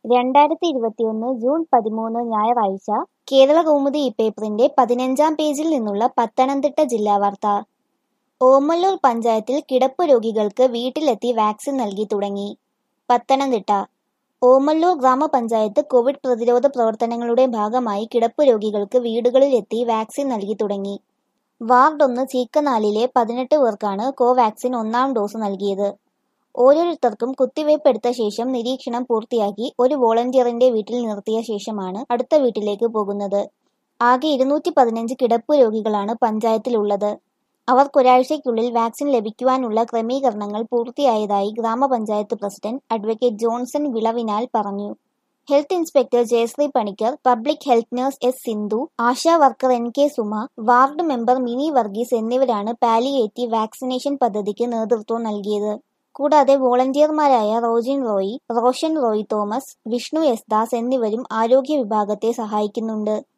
രണ്ടായിരത്തി ഇരുപത്തിയൊന്ന് ജൂൺ പതിമൂന്ന് ഞായറാഴ്ച കേരളകൗമുദി ഇപ്പേപ്പറിന്റെ പതിനഞ്ചാം പേജിൽ നിന്നുള്ള പത്തനംതിട്ട ജില്ലാ വാർത്ത ഓമല്ലൂർ പഞ്ചായത്തിൽ കിടപ്പ് രോഗികൾക്ക് വീട്ടിലെത്തി വാക്സിൻ നൽകി തുടങ്ങി പത്തനംതിട്ട ഓമല്ലൂർ ഗ്രാമപഞ്ചായത്ത് കോവിഡ് പ്രതിരോധ പ്രവർത്തനങ്ങളുടെ ഭാഗമായി കിടപ്പ് രോഗികൾക്ക് വീടുകളിലെത്തി വാക്സിൻ നൽകി തുടങ്ങി വാർഡ് ഒന്ന് ചീക്കനാലിലെ പതിനെട്ട് പേർക്കാണ് കോവാക്സിൻ ഒന്നാം ഡോസ് നൽകിയത് ഓരോരുത്തർക്കും കുത്തിവയ്പ് എടുത്ത ശേഷം നിരീക്ഷണം പൂർത്തിയാക്കി ഒരു വോളണ്ടിയറിന്റെ വീട്ടിൽ നിർത്തിയ ശേഷമാണ് അടുത്ത വീട്ടിലേക്ക് പോകുന്നത് ആകെ ഇരുന്നൂറ്റി പതിനഞ്ച് കിടപ്പ് രോഗികളാണ് പഞ്ചായത്തിലുള്ളത് അവർക്കൊരാഴ്ചയ്ക്കുള്ളിൽ വാക്സിൻ ലഭിക്കുവാനുള്ള ക്രമീകരണങ്ങൾ പൂർത്തിയായതായി ഗ്രാമപഞ്ചായത്ത് പ്രസിഡന്റ് അഡ്വക്കേറ്റ് ജോൺസൺ വിളവിനാൽ പറഞ്ഞു health inspector Jayasree Panicker public health nurse S Sindhu Asha worker N K Suma ward member Mini Varghese എന്നിവരാണ് പാലിയേറ്റീവ് വാക്സിനേഷൻ പദ്ധതിക്ക് നേതൃത്വം നൽകിയത് കൂടാതെ വോളണ്ടിയർമാരായ റോജിൻ റോയി റോഷൻ റോയ് തോമസ് വിഷ്ണു എസ് ദാസ് എന്നിവരും ആരോഗ്യ വിഭാഗത്തെ സഹായിക്കുന്നുണ്ട്